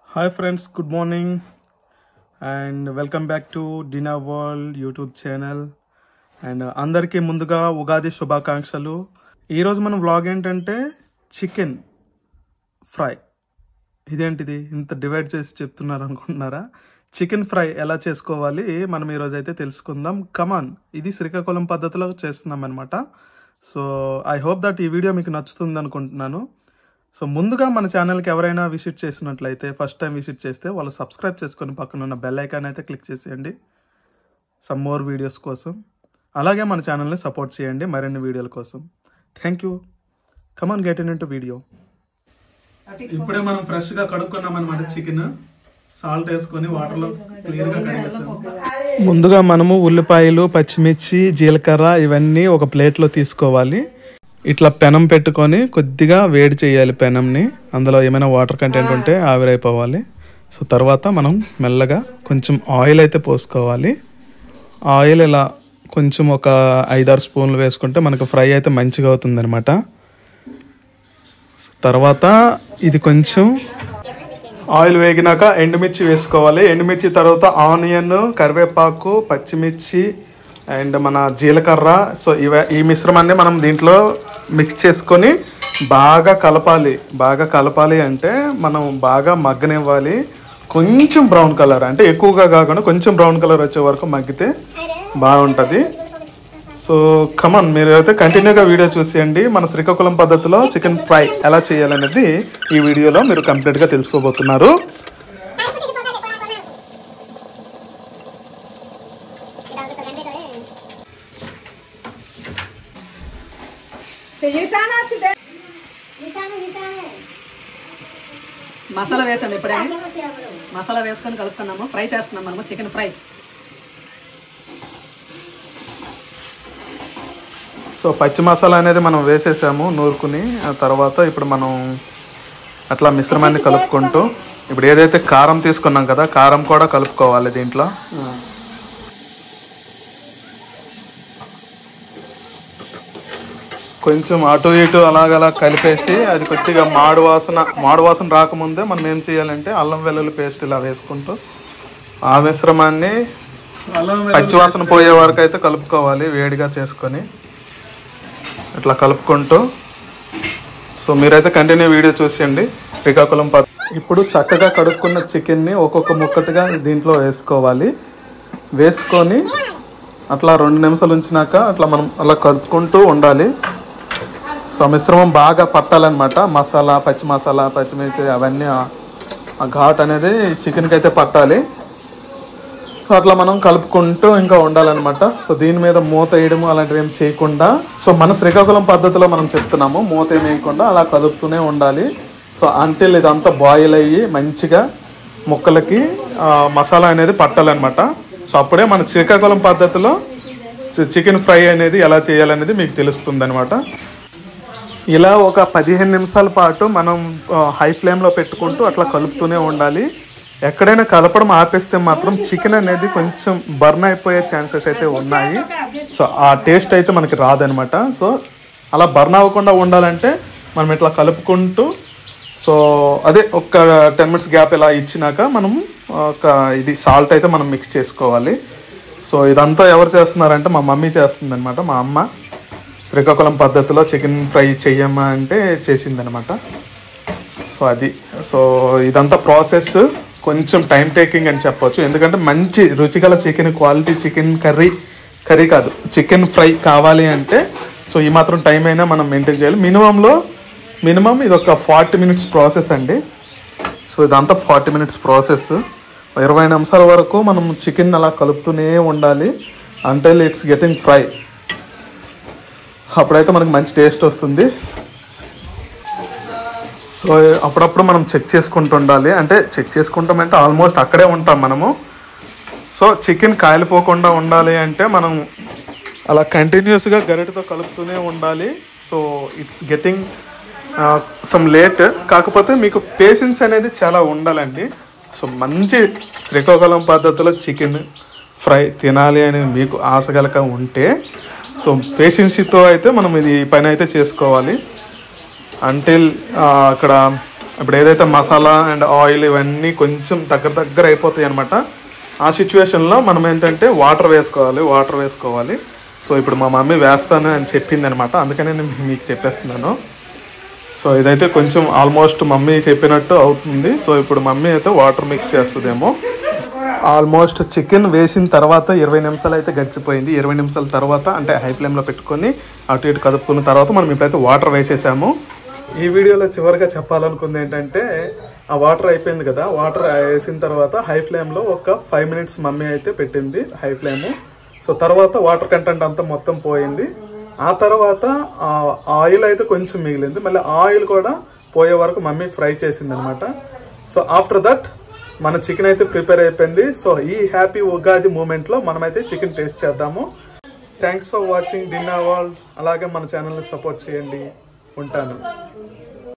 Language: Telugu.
hi friends good morning and welcome back to dinner world YouTube channel and అందరికీ ముందుగా ఉగాది శుభాకాంక్షలు ఈరోజు మన వ్లాగ్ ఏంటంటే చికెన్ ఫ్రై ఇదేంటిది ఇంత డివైడ్ చేసి చెప్తున్నారు అనుకుంటున్నారా చికెన్ ఫ్రై ఎలా చేసుకోవాలి మనం ఈరోజు అయితే తెలుసుకుందాం కమాన్ ఇది శ్రీకాకుళం పద్ధతిలో చేస్తున్నాం అనమాట సో ఐ హోప్ దట్ ఈ వీడియో మీకు నచ్చుతుంది అనుకుంటున్నాను సో ముందుగా మన ఛానల్కి ఎవరైనా విజిట్ చేసినట్లయితే ఫస్ట్ టైం విజిట్ చేస్తే వాళ్ళు సబ్స్క్రైబ్ చేసుకొని పక్కన ఉన్న బెల్ ఐకాన్ అయితే క్లిక్ చేసేయండి సమ్ మోర్ వీడియోస్ కోసం అలాగే మన ఛానల్ని సపోర్ట్ చేయండి మరిన్ని వీడియోల కోసం thank you come on get in to video ఇప్పుడే మనం ఫ్రెష్ గా కడుక్కున్నాం అనమాట చికెన్ సాల్ట్ వేసుకొని వాటర్ లో క్లియర్ గా కడిగేసాము ముందుగా మనము ఉల్లిపాయలు పచ్చిమిర్చి జీలకర్ర ఇవన్నీ ఒక ప్లేట్ లో తీసుకోవాలి ఇట్లా పెనం పెట్టుకొని కొద్దిగా వేడి చేయాలి పెనంని అందులో ఏమైనా వాటర్ కంటెంట్ ఉంటే ఆవిరైపోవాలి సో తర్వాత మనం మెల్లగా కొంచెం ఆయిల్ అయితే పోసుకోవాలి ఆయిల్ ఇలా కొంచెం ఒక ఐదారు స్పూన్లు వేసుకుంటే మనకు ఫ్రై అయితే మంచిగా అవుతుంది అనమాట తర్వాత ఇది కొంచెం ఆయిల్ వేగినాక ఎండుమిర్చి వేసుకోవాలి ఎండుమిర్చి తర్వాత ఆనియన్ కరివేపాకు పచ్చిమిర్చి అండ్ మన జీలకర్ర సో ఇవ ఈ మిశ్రమాన్ని మనం దీంట్లో మిక్స్ చేసుకొని బాగా కలపాలి బాగా కలపాలి అంటే మనం బాగా మగ్గనివ్వాలి కొంచెం బ్రౌన్ కలర్ అంటే ఎక్కువగా కాకుండా కొంచెం బ్రౌన్ కలర్ వచ్చే వరకు మగ్గితే బాగుంటుంది సో కమన్ మీరు అయితే కంటిన్యూగా వీడియో చూసేయండి మన శ్రీకాకుళం పద్ధతిలో చికెన్ ఫ్రై ఎలా చేయాలనేది ఈ వీడియోలో మీరు కంప్లీట్గా తెలుసుకోబోతున్నారు మసాలా వేసాము ఇప్పుడే మసాలా వేసుకొని కలుపుకున్నాము ఫ్రై చేస్తున్నాం మనము చికెన్ ఫ్రై సో పచ్చి మసాలా అనేది మనం వేసేసాము నూరుకుని ఆ తర్వాత ఇప్పుడు మనం అట్లా మిశ్రమాన్ని కలుపుకుంటూ ఇప్పుడు ఏదైతే కారం తీసుకున్నాం కదా కారం కూడా కలుపుకోవాలి దీంట్లో కొంచెం అటు ఇటు అలాగలా కలిపేసి అది కొద్దిగా మాడు వాసన మాడు వాసన రాకముందే మనం ఏం చేయాలంటే అల్లం వెల్లుల్లి పేస్ట్ ఇలా వేసుకుంటూ ఆ మిశ్రమాన్ని పచ్చివాసన పోయే వరకు అయితే కలుపుకోవాలి వేడిగా చేసుకొని ఇట్లా కలుపుకుంటూ సో మీరైతే కంటిన్యూ వీడియో చూసేయండి శ్రీకాకుళం పద్ధ ఇప్పుడు చక్కగా కడుక్కున్న చికెన్ని ఒక్కొక్క ముక్కటిగా దీంట్లో వేసుకోవాలి వేసుకొని అట్లా రెండు నిమిషాలు ఉంచినాక అట్లా మనం అలా కలుపుకుంటూ ఉండాలి సో ఆ మిశ్రమం బాగా పట్టాలన్నమాట మసాలా పచ్చి మసాలా పచ్చిమిర్చి అవన్నీ ఆ- ఆ ఘాట్ అనేది చికెన్కి అయితే పట్టాలి సో అట్లా మనం కలుపుకుంటూ ఇంకా ఉండాలన్నమాట సో దీని మీద మూత వేయడము అలాంటివి ఏం చేయకుండా సో మన శ్రీకాకుళం పద్ధతిలో మనం చెప్తున్నాము మూత ఏం వేయకుండా అలా కదుపుతూనే ఉండాలి సో అంటిల్ ఇదంతా బాయిల్ అయ్యి మంచిగా ముక్కలకి ఆ, మసాలా అనేది పట్టాలన్నమాట సో అప్పుడే మన శ్రీకాకుళం పద్ధతిలో చికెన్ ఫ్రై అనేది ఎలా చేయాలనేది మీకు తెలుస్తుంది ఇలా ఒక పదిహేను నిమిషాల పాటు మనం హై ఫ్లేమ్లో పెట్టుకుంటూ అట్లా కలుపుతూనే ఉండాలి ఎక్కడైనా కలపడం ఆపేస్తే మాత్రం చికెన్ అనేది కొంచెం బర్న్ అయిపోయే ఛాన్సెస్ అయితే ఉన్నాయి సో ఆ టేస్ట్ అయితే మనకి రాదనమాట సో అలా బర్న్ అవ్వకుండా ఉండాలంటే మనం ఇట్లా కలుపుకుంటూ సో అదే ఒక టెన్ మినిట్స్ గ్యాప్ ఇలా ఇచ్చినాక మనం ఒక ఇది సాల్ట్ అయితే మనం మిక్స్ చేసుకోవాలి సో ఇదంతా ఎవరు చేస్తున్నారంటే మా మమ్మీ చేస్తుంది అనమాట మా అమ్మ శ్రీకాకుళం పద్ధతిలో చికెన్ ఫ్రై చెయ్యమ్మా అంటే చేసిందనమాట సో అది సో ఇదంతా ప్రాసెస్ కొంచెం టైం టేకింగ్ అని చెప్పొచ్చు ఎందుకంటే మంచి రుచిగల chicken quality chicken curry curry కాదు చికెన్ ఫ్రై కావాలి అంటే సో ఈ మాత్రం టైం అయినా మనం మెయింటైన్ చేయాలి మినిమంలో మినిమం ఇది ఒక ఫార్టీ మినిట్స్ ప్రాసెస్ అండి సో ఇదంతా ఫార్టీ మినిట్స్ ప్రాసెస్ ఇరవై నిమిషాల వరకు మనం చికెన్ అలా కలుపుతూనే ఉండాలి అంటే ఇట్స్ గెటింగ్ ఫ్రై అప్పుడైతే మనకి మంచి టేస్ట్ వస్తుంది సో అప్పుడప్పుడు మనం చెక్ చేసుకుంటూ ఉండాలి అంటే చెక్ చేసుకుంటామంటే ఆల్మోస్ట్ అక్కడే ఉంటాం మనము సో చికెన్ కాలిపోకుండా ఉండాలి అంటే మనం అలా కంటిన్యూస్గా గరిటతో కలుపుతూనే ఉండాలి so it's getting some late కాకపోతే మీకు పేషెన్స్ అనేది చాలా ఉండాలండి సో మంచి శ్రీకాకుళం పద్ధతిలో చికెన్ ఫ్రై తినాలి అని మీకు ఆశ గలక ఉంటే సో పేషెన్సీతో అయితే మనం ఇది ఈ పని అయితే చేసుకోవాలి అంటిల్ అక్కడ ఇప్పుడు ఏదైతే మసాలా అండ్ ఆయిల్ ఇవన్నీ కొంచెం దగ్గర దగ్గర అయిపోతాయి అనమాట ఆ సిచ్యువేషన్లో మనం ఏంటంటే వాటర్ వేసుకోవాలి వాటర్ వేసుకోవాలి సో ఇప్పుడు మా మమ్మీ వేస్తాను అని చెప్పింది అనమాట అందుకనే నేను మీకు చెప్పేస్తున్నాను సో ఇదైతే కొంచెం ఆల్మోస్ట్ మమ్మీ చెప్పినట్టు అవుతుంది సో ఇప్పుడు మమ్మీ అయితే వాటర్ మిక్స్ చేస్తుందేమో ఆల్మోస్ట్ చికెన్ వేసిన తర్వాత ఇరవై నిమిషాలు అయితే గడిచిపోయింది ఇరవై నిమిషాల తర్వాత అంటే హై ఫ్లేమ్లో పెట్టుకొని అటు ఇటు కదుపుకున్న తర్వాత మనం ఇప్పుడైతే వాటర్ వేసేసాము ఈ వీడియోలో చివరిగా చెప్పాలనుకుంది ఏంటంటే ఆ వాటర్ అయిపోయింది కదా వాటర్ వేసిన తర్వాత హై ఫ్లేమ్లో ఒక ఫైవ్ మినిట్స్ మమ్మీ అయితే పెట్టింది హై ఫ్లేమ్ సో తర్వాత వాటర్ కంటెంట్ అంతా మొత్తం పోయింది ఆ తర్వాత ఆ ఆయిల్ అయితే కొంచెం మిగిలింది మళ్ళీ ఆయిల్ కూడా పోయే వరకు మమ్మీ ఫ్రై చేసింది అనమాట సో ఆఫ్టర్ దట్ మన చికెన్ అయితే ప్రిపేర్ అయిపోయింది సో ఈ హ్యాపీ ఉగాది మూమెంట్ లో మనమైతే చికెన్ టేస్ట్ చేద్దాము thanks for watching dinner world అలాగే మన ఛానల్ని సపోర్ట్ చేయండి ఉంటాను